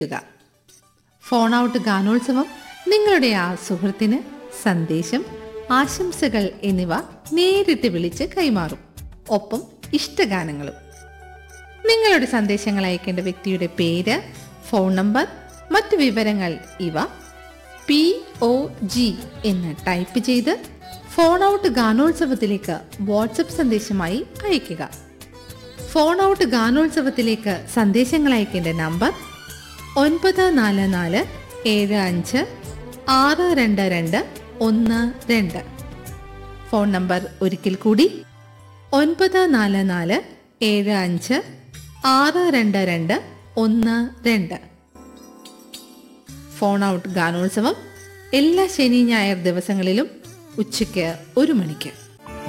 ക്കുക. Phone out ഗാനോത്സവം നിങ്ങളുടെ ആ സുഹൃത്തിന് സന്ദേശം ആശംസകൾ എന്നിവ നേരിട്ട് വിളിച്ച് കൈമാറും ഒപ്പം ഇഷ്ടഗാനങ്ങളും നിങ്ങളുടെ സന്ദേശങ്ങൾ അയക്കേണ്ട വ്യക്തിയുടെ പേര് ഫോൺ നമ്പർ മറ്റു വിവരങ്ങൾ ഇവ പി ഒ ജി എന്ന് ടൈപ്പ് ചെയ്ത് ഫോൺ ഔട്ട് ഗാനോത്സവത്തിലേക്ക് വാട്സപ്പ് സന്ദേശമായി അയയ്ക്കുക ഫോൺ ഔട്ട് ഗാനോത്സവത്തിലേക്ക് സന്ദേശങ്ങൾ അയക്കേണ്ട നമ്പർ ഒൻപത് നാല് നാല് ഏഴ് അഞ്ച് ആറ് രണ്ട് രണ്ട് ഒന്ന് രണ്ട് ഫോൺ നമ്പർ ഒരിക്കൽ കൂടി ഒൻപത് നാല് നാല് ഏഴ് അഞ്ച് ആറ് രണ്ട് രണ്ട് ഒന്ന് രണ്ട് ഫോൺ ഔട്ട് ഗാനോത്സവം എല്ലാ ശനി ഞായർ ദിവസങ്ങളിലും ഉച്ചയ്ക്ക് ഒരു മണിക്ക്